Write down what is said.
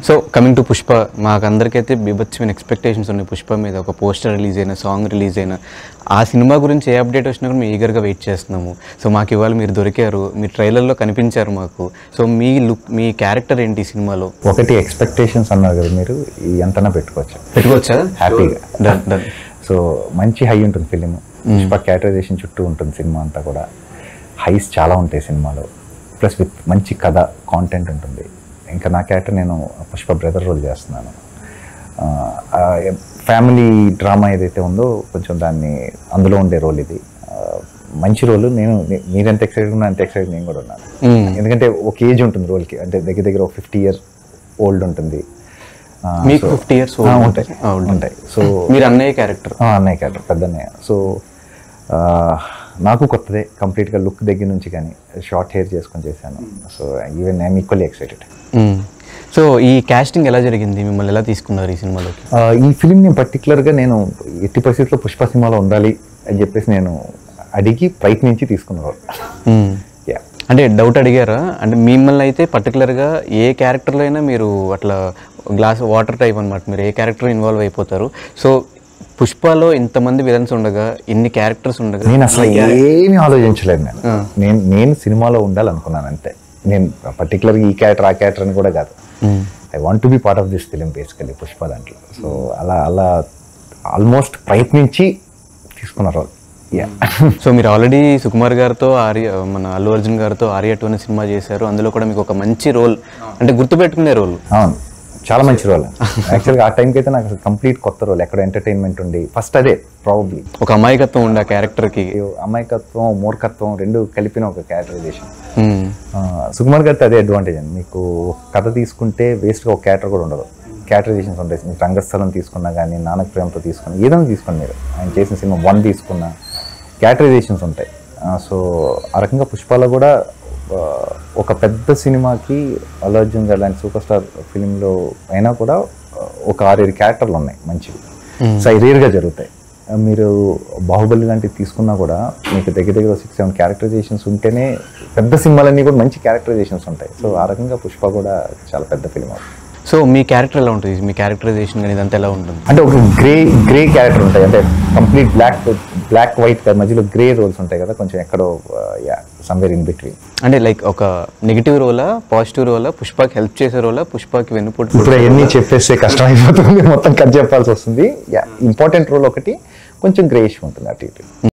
so coming to Pushpa మాకందరికైతే బీభత్సమైన expectations ఉన్నాయి పుష్ప మీద ఒక పోస్టర్ రిలీజ్ అయినా సాంగ్ రిలీజ్ అయినా ఆ సినిమా గురించి ఏ అప్డేట్ వచ్చినా కూడా మేము ఈగర్గా వెయిట్ చేస్తున్నాము సో మాకు ఇవాళ మీరు దొరికారు మీ ట్రైలర్లో కనిపించారు మాకు సో మీ లుక్ మీ క్యారెక్టర్ ఏంటి ఈ సినిమాలో ఒకటి ఎక్స్పెక్టేషన్స్ అన్నారు కదా మీరు ఈ ఎంతనా పెట్టుకోవచ్చు పెట్టుకోవచ్చా హ్యాపీగా డన్ డన్ సో మంచి హై ఉంటుంది ఫిలిం పుష్ప క్యాటరైజేషన్ చుట్టూ ఉంటుంది సినిమా అంతా కూడా హైస్ చాలా ఉంటాయి సినిమాలో ప్లస్ విత్ మంచి కథ కాంటెంట్ ఉంటుంది ఇంకా నా క్యారెక్టర్ నేను పుష్ప బ్రదర్ రోల్ చేస్తున్నాను ఫ్యామిలీ డ్రామా ఏదైతే ఉందో కొంచెం దాన్ని అందులో ఉండే రోల్ ఇది ఆ, మంచి రోల్ నేను నే- మీరు ఎంత ఎక్సైటెడ్ ఉన్నా అంత ఎక్సైటెడ్ నేను కూడా ఉన్నాను ఎందుకంటే ఒక ఏజ్ ఉంటుంది రోల్కి అంటే దగ్గర దగ్గర ఒక ఫిఫ్టీ ఇయర్ ఓల్డ్ ఉంటుంది ఆ, మీకు so- ఫిఫ్టీ ఇయర్స్ ఆ, ఉంటాయి ఉంటాయి సో మీరు అన్నయ్య క్యారెక్టర్ ఆ, అన్నయ్య క్యారెక్టర్ పెద్ద అన్నయ్య సో ఆ, నాకు కొత్తదే కంప్లీట్గా లుక్ దగ్గర నుంచి కానీ షార్ట్ హెయిర్ చేసుకొని చేశాను so even I'm equally excited so ఈ కాస్టింగ్ ఎలా జరిగింది మిమ్మల్ని ఎలా తీసుకున్నారు ఈ సినిమాలోకి ఈ ఫిలింని పర్టికులర్గా నేను ఎట్టి పరిస్థితుల్లో పుష్ప సినిమాలో ఉండాలి అని చెప్పేసి నేను అడిగి ప్రయత్నించి తీసుకున్నాను యా అంటే డౌట్ అడిగారా అంటే మిమ్మల్ని అయితే పర్టికులర్గా ఏ క్యారెక్టర్లో అయినా మీరు అట్లా గ్లాస్ వాటర్ టైప్ అనమాట మీరు ఏ క్యారెక్టర్ ఇన్వాల్వ్ అయిపోతారు సో పుష్పలో ఇంతమంది విలన్స్ ఉండగా ఇన్ని క్యారెక్టర్స్ ఉండగా నేను అసలు ఏమీ ఆలోచించలేదు నేను నేను నేను సినిమాలో ఉండాలనుకున్నాను అంతే నేను పర్టికులర్గా ఈ క్యారెక్టర్ ఆ క్యారెక్టర్ అని కూడా కాదు I want to be part of this film basically Pushpa దాంట్లో సో అలా అలా ఆల్మోస్ట్ ప్రయత్నించి తీసుకున్నారు యా సో మీరు ఆల్రెడీ సుకుమార్ గారితో ఆర్య మన అల్లు అర్జున్ గారితో ఆర్య టూ అనే సినిమా చేశారు అందులో కూడా మీకు ఒక మంచి రోల్ అంటే గుర్తుపెట్టుకునే రోల్ అవును చాలా మంచి రోల్ యాక్చువల్గా ఆ టైంకి అయితే నాకు కంప్లీట్ కొత్త రోల్ ఎక్కడ ఎంటర్టైన్మెంట్ ఉండి ఫస్ట్ అదే ప్రాబబ్లీ ఒక అమాయకత్వం ఉండే ఆ క్యారెక్టర్కి అమాయకత్వం మూర్ఖత్వం రెండు కలిపిన ఒక క్యారెక్టరైజేషన్ సుకుమార్ గారితో అదే అడ్వాంటేజ్ అండి మీకు కథ తీసుకుంటే వేస్ట్గా ఒక క్యారెక్టర్ కూడా ఉండదు క్యారెక్టరైజేషన్స్ ఉంటాయి మీకు రంగస్థలం తీసుకున్నా కానీ నానక్ ప్రేమతో తీసుకున్నా ఏదైనా తీసుకోండి మీరు ఆయన చేసిన సినిమా వన్ తీసుకున్నా క్యారెక్టరైజేషన్స్ ఉంటాయి సో ఆ రకంగా పుష్పాలో కూడా ఆ, ఒక పెద్ద సినిమాకి అల్లు అర్జున్ గారు లాంటి సూపర్ స్టార్ ఫిలింలో అయినా కూడా ఆ, ఒక ఆరేడు క్యారెక్టర్లు ఉన్నాయి మంచివి సో అవి రేర్గా జరుగుతాయి ఆ, మీరు బాహుబలి లాంటివి తీసుకున్నా కూడా మీకు దగ్గర దగ్గర సిక్స్ సెవెన్ క్యారెక్టరైజేషన్స్ ఉంటేనే పెద్ద సినిమాలన్నీ కూడా మంచి క్యారెక్టరైజేషన్స్ ఉంటాయి సో ఆ రకంగా పుష్ప కూడా చాలా పెద్ద ఫిలిం అవుతుంది సో మీ క్యారెక్టర్ ఎలా ఉంటుంది మీ క్యారెక్టరైజేషన్ కానీ ఇదంతా ఎలా ఉంటుంది అంటే ఒక గ్రే గ్రే క్యారెక్టర్ ఉంటాయి అంటే కంప్లీట్ బ్లాక్ బ్లాక్ వైట్ మధ్యలో గ్రే రోల్స్ ఉంటాయి కదా కొంచెం ఎక్కడో సమ్వేర్ ఇన్ బిట్వీన్ అంటే లైక్ ఒక నెగిటివ్ రోలా పాజిటివ్ రోలా పుష్పకి హెల్ప్ చేసే రోలా పుష్పకి వెన్నుపోటు ఇప్పుడు అవన్నీ చెప్పేస్తే కష్టం అయిపోతుంది మొత్తం కట్ చెప్పాల్సి వస్తుంది ఇంపార్టెంట్ రోల్ ఒకటి కొంచెం గ్రేష్ ఉంటుంది అటు ఇటు